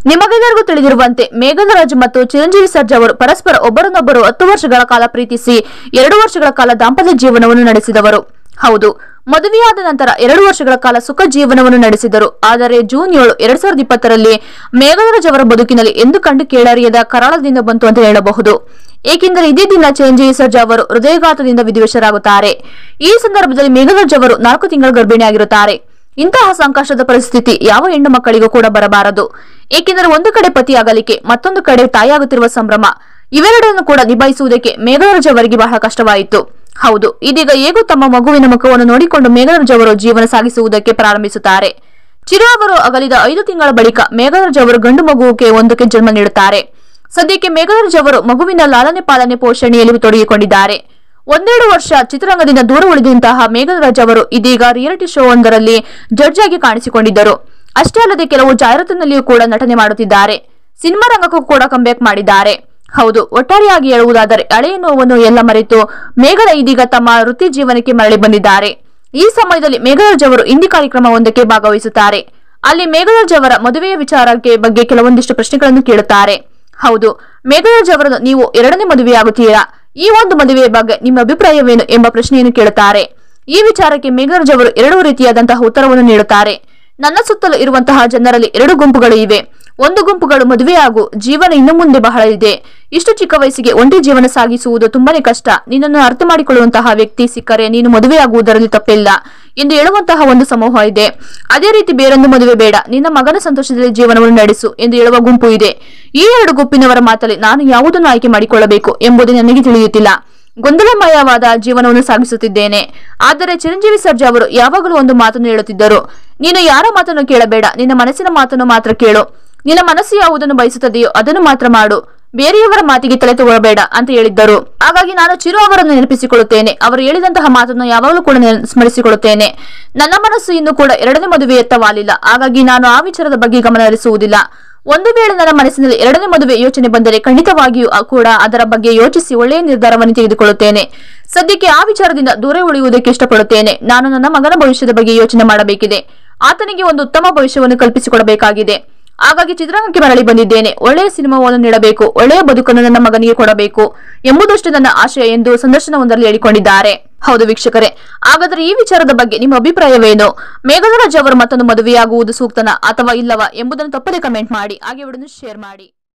ನಿಮಗೆಲ್ಲರಿಗೂ ತಿಳಿದಿರುವಂತೆ ಮೇಘನರಾಜ್ ಮತ್ತು ಚಿರಂಜೀವಿ ಸರ್ಜಾ ಅವರು ಪರಸ್ಪರ ಒಬ್ಬರನ್ನೊಬ್ಬರು ಹತ್ತು ವರ್ಷಗಳ ಕಾಲ ಪ್ರೀತಿಸಿ ಎರಡು ವರ್ಷಗಳ ಕಾಲ ದಾಂಪತ್ಯ ಜೀವನವನ್ನು ನಡೆಸಿದವರು ಹೌದು ಮದುವೆಯಾದ ನಂತರ ಎರಡು ವರ್ಷಗಳ ಕಾಲ ಸುಖ ಜೀವನವನ್ನು ನಡೆಸಿದರು ಆದರೆ ಜೂನ್ ಏಳು ಎರಡ್ ಸಾವಿರದ ಇಪ್ಪತ್ತರಲ್ಲಿ ಮೇಘನರಾಜ್ ಅವರ ಬದುಕಿನಲ್ಲಿ ಎಂದು ಕಂಡು ಕೇಳರಿಯದ ಕರಾಳದಿಂದ ಬಂತು ಅಂತ ಹೇಳಬಹುದು ಏಕೆಂದರೆ ಇದೇ ದಿನ ಚಿರಂಜೀವಿ ಸರ್ಜಾ ಅವರು ಹೃದಯಘಾತದಿಂದ ವಿಧಿವಶರಾಗುತ್ತಾರೆ ಈ ಸಂದರ್ಭದಲ್ಲಿ ಮೇಘನರಾಜ್ ಅವರು ನಾಲ್ಕು ತಿಂಗಳ ಗರ್ಭಿಣಿಯಾಗಿರುತ್ತಾರೆ ಇಂತಹ ಸಂಕಷ್ಟದ ಪರಿಸ್ಥಿತಿ ಯಾವ ಹೆಣ್ಣು ಮಕ್ಕಳಿಗೂ ಕೂಡ ಬರಬಾರದು ಏಕೆಂದರೆ ಒಂದು ಕಡೆ ಪತಿ ಅಗಲಿಕೆ ಮತ್ತೊಂದು ಕಡೆ ತಾಯಿಯಾಗುತ್ತಿರುವ ಸಂಭ್ರಮ ಇವೆರಡನ್ನು ಕೂಡ ನಿಭಾಯಿಸುವುದಕ್ಕೆ ಮೇಘರಾಜ್ ಅವರಿಗೆ ಬಹಳ ಕಷ್ಟವಾಯಿತು ಹೌದು ಇದೀಗ ಹೇಗೂ ತಮ್ಮ ಮಗುವಿನ ಮುಖವನ್ನು ನೋಡಿಕೊಂಡು ಮೇಘರಾಜ್ ಅವರು ಜೀವನ ಸಾಗಿಸುವುದಕ್ಕೆ ಪ್ರಾರಂಭಿಸುತ್ತಾರೆ ಚಿರು ಅವರು ಅಗಲಿದ ಐದು ತಿಂಗಳ ಬಳಿಕ ಮೇಘರಾಜ್ ಅವರು ಗಂಡು ಮಗುವಿಗೆ ಒಂದಕ್ಕೆ ಜನ್ಮ ನೀಡುತ್ತಾರೆ ಸದ್ಯಕ್ಕೆ ಮೇಘರಾಜ್ ಅವರು ಮಗುವಿನ ಲಾಲನೆ ಪಾಲನೆ ಪೋಷಣೆಯಲ್ಲಿ ತೊಡಗಿಕೊಂಡಿದ್ದಾರೆ ಒಂದೆರಡು ವರ್ಷ ಚಿತ್ರರಂಗದಿಂದ ದೂರ ಉಳಿದಂತಹ ಮೇಘರಾಜ್ ಅವರು ಇದೀಗ ರಿಯಾಲಿಟಿ ಶೋ ಒಂದರಲ್ಲಿ ಜಡ್ಜ್ ಆಗಿ ಕಾಣಿಸಿಕೊಂಡಿದ್ದರು ಅಷ್ಟೇ ಅಲ್ಲದೆ ಕೆಲವು ಜಾಹೀರಾತಿನಲ್ಲಿಯೂ ಕೂಡ ನಟನೆ ಮಾಡುತ್ತಿದ್ದಾರೆ ಸಿನಿಮಾ ರಂಗಕ್ಕೂ ಕೂಡ ಕಂಬ್ಯಾಕ್ ಮಾಡಿದ್ದಾರೆ ಹೌದು ಒಟ್ಟಾರೆಯಾಗಿ ಹೇಳುವುದಾದರೆ ಹಳೆಯ ನೋವನ್ನು ಎಲ್ಲ ಮರೆತು ಮೇಘನ ಇದೀಗ ತಮ್ಮ ವೃತ್ತಿ ಜೀವನಕ್ಕೆ ಮರಳಿ ಬಂದಿದ್ದಾರೆ ಈ ಸಮಯದಲ್ಲಿ ಮೇಘರಾಜ್ ಅವರು ಹಿಂದಿ ಕಾರ್ಯಕ್ರಮವೊಂದಕ್ಕೆ ಭಾಗವಹಿಸುತ್ತಾರೆ ಅಲ್ಲಿ ಮೇಘರಾಜ್ ಅವರ ಮದುವೆಯ ವಿಚಾರಕ್ಕೆ ಬಗ್ಗೆ ಕೆಲವೊಂದಿಷ್ಟು ಪ್ರಶ್ನೆಗಳನ್ನು ಕೇಳುತ್ತಾರೆ ಹೌದು ಮೇಘರಾಜ್ ಅವರನ್ನು ನೀವು ಎರಡನೇ ಮದುವೆಯಾಗುತ್ತೀರಾ ಈ ಒಂದು ಮದುವೆಯ ಬಗ್ಗೆ ನಿಮ್ಮ ಅಭಿಪ್ರಾಯವೇನು ಎಂಬ ಪ್ರಶ್ನೆಯನ್ನು ಕೇಳುತ್ತಾರೆ ಈ ವಿಚಾರಕ್ಕೆ ಮೇಘರಾಜ್ ಅವರು ಎರಡು ರೀತಿಯಾದಂತಹ ಉತ್ತರವನ್ನು ನೀಡುತ್ತಾರೆ ನನ್ನ ಸುತ್ತಲೂ ಇರುವಂತಹ ಜನರಲ್ಲಿ ಎರಡು ಗುಂಪುಗಳು ಇವೆ ಒಂದು ಗುಂಪುಗಳು ಮದುವೆಯಾಗು ಜೀವನ ಇನ್ನು ಮುಂದೆ ಬಹಳ ಇದೆ ಇಷ್ಟು ಚಿಕ್ಕ ವಯಸ್ಸಿಗೆ ಒಂಟಿ ಜೀವನ ಸಾಗಿಸುವುದು ತುಂಬಾನೇ ಕಷ್ಟ ನಿನ್ನನ್ನು ಅರ್ಥ ಮಾಡಿಕೊಳ್ಳುವಂತಹ ವ್ಯಕ್ತಿ ಸಿಕ್ಕರೆ ನೀನು ಮದುವೆಯಾಗುವುದರಲ್ಲಿ ತಪ್ಪಿಲ್ಲ ಎಂದು ಹೇಳುವಂತಹ ಒಂದು ಸಮೂಹ ಇದೆ ಅದೇ ರೀತಿ ಬೇರೊಂದು ಮದುವೆ ಬೇಡ ನಿನ್ನ ಮಗನ ಸಂತೋಷದಲ್ಲಿ ಜೀವನವನ್ನು ನಡೆಸು ಎಂದು ಹೇಳುವ ಗುಂಪು ಇದೆ ಈ ಎರಡು ಗುಂಪಿನವರ ಮಾತಲ್ಲಿ ನಾನು ಯಾವುದನ್ನು ಆಯ್ಕೆ ಮಾಡಿಕೊಳ್ಳಬೇಕು ಎಂಬುದು ನನಗೆ ತಿಳಿಯುತ್ತಿಲ್ಲ ಗೊಂದಲಮಯವಾದ ಜೀವನವನ್ನು ಸಾಗಿಸುತ್ತಿದ್ದೇನೆ ಆದರೆ ಚಿರಂಜೀವಿ ಸರ್ಜಾ ಅವರು ಯಾವಾಗಲೂ ಒಂದು ಮಾತನ್ನು ಹೇಳುತ್ತಿದ್ದರು ನೀನು ಯಾರ ಮಾತನ್ನು ಕೇಳಬೇಡ ನಿನ್ನ ಮನಸ್ಸಿನ ಮಾತನ್ನು ಮಾತ್ರ ಕೇಳು ನಿನ್ನ ಮನಸ್ಸು ಯಾವುದನ್ನು ಬಯಸುತ್ತದೆಯೋ ಅದನ್ನು ಮಾತ್ರ ಮಾಡು ಬೇರೆಯವರ ಮಾತಿಗೆ ತಲೆ ತಗೊಳ್ಳಬೇಡ ಅಂತ ಹೇಳಿದ್ದರು ಹಾಗಾಗಿ ನಾನು ಚಿರು ಅವರನ್ನು ನೆನಪಿಸಿಕೊಳ್ಳುತ್ತೇನೆ ಅವರು ಹೇಳಿದಂತಹ ಮಾತನ್ನು ಯಾವಾಗಲೂ ಕೂಡ ನೆನ- ಸ್ಮರಿಸಿಕೊಳ್ಳುತ್ತೇನೆ ನನ್ನ ಮನಸ್ಸು ಇನ್ನೂ ಕೂಡ ಎರಡನೇ ಮದುವೆಯತ್ತ ವಾಲಿಲ್ಲ ಹಾಗಾಗಿ ನಾನು ಆ ವಿಚಾರದ ಬಗ್ಗೆ ಗಮನ ಹರಿಸುವುದಿಲ್ಲ ಒಂದು ವೇಳೆ ನನ್ನ ಮನಸ್ಸಿನಲ್ಲಿ ಎರಡನೇ ಮದುವೆ ಯೋಚನೆ ಬಂದರೆ ಖಂಡಿತವಾಗಿಯೂ ಆ ಕೂಡ ಅದರ ಬಗ್ಗೆ ಯೋಚಿಸಿ ಒಳ್ಳೆಯ ನಿರ್ಧಾರವನ್ನು ತೆಗೆದುಕೊಳ್ಳುತ್ತೇನೆ ಸದ್ಯಕ್ಕೆ ಆ ವಿಚಾರದಿಂದ ದೂರ ಉಳಿಯುವುದಕ್ಕೆ ಇಷ್ಟಪಡುತ್ತೇನೆ ನಾನು ನನ್ನ ಮಗನ ಭವಿಷ್ಯದ ಬಗ್ಗೆ ಯೋಚನೆ ಮಾಡಬೇಕಿದೆ ಆತನಿಗೆ ಒಂದು ಉತ್ತಮ ಭವಿಷ್ಯವನ್ನು ಕಲ್ಪಿಸಿಕೊಡಬೇಕಾಗಿದೆ ಹಾಗಾಗಿ ಚಿತ್ರರಂಗಕ್ಕೆ ಮರಳಿ ಬಂದಿದ್ದೇನೆ ಒಳ್ಳೆಯ ಸಿನಿಮಾವನ್ನು ನೀಡಬೇಕು ಒಳ್ಳೆಯ ಬದುಕನ್ನು ನನ್ನ ಮಗನಿಗೆ ಕೊಡಬೇಕು ಎಂಬುದಷ್ಟು ನನ್ನ ಆಶಯ ಎಂದು ಸಂದರ್ಶನವೊಂದರಲ್ಲಿ ಹೇಳಿಕೊಂಡಿದ್ದಾರೆ ಹೌದು ವೀಕ್ಷಕರೇ ಹಾಗಾದರೆ ಈ ವಿಚಾರದ ಬಗ್ಗೆ ನಿಮ್ಮ ಅಭಿಪ್ರಾಯವೇನು ಮೇಘರಾಜ್ ಅವರು ಮತ್ತೊಂದು ಮದುವೆಯಾಗುವುದು ಸೂಕ್ತನಾ ಅಥವಾ ಇಲ್ಲವಾ ಎಂಬುದನ್ನು ತಪ್ಪದೆ ಕಮೆಂಟ್ ಮಾಡಿ ಹಾಗೆ ವಿಡಿಯೋನ ಶೇರ್ ಮಾಡಿ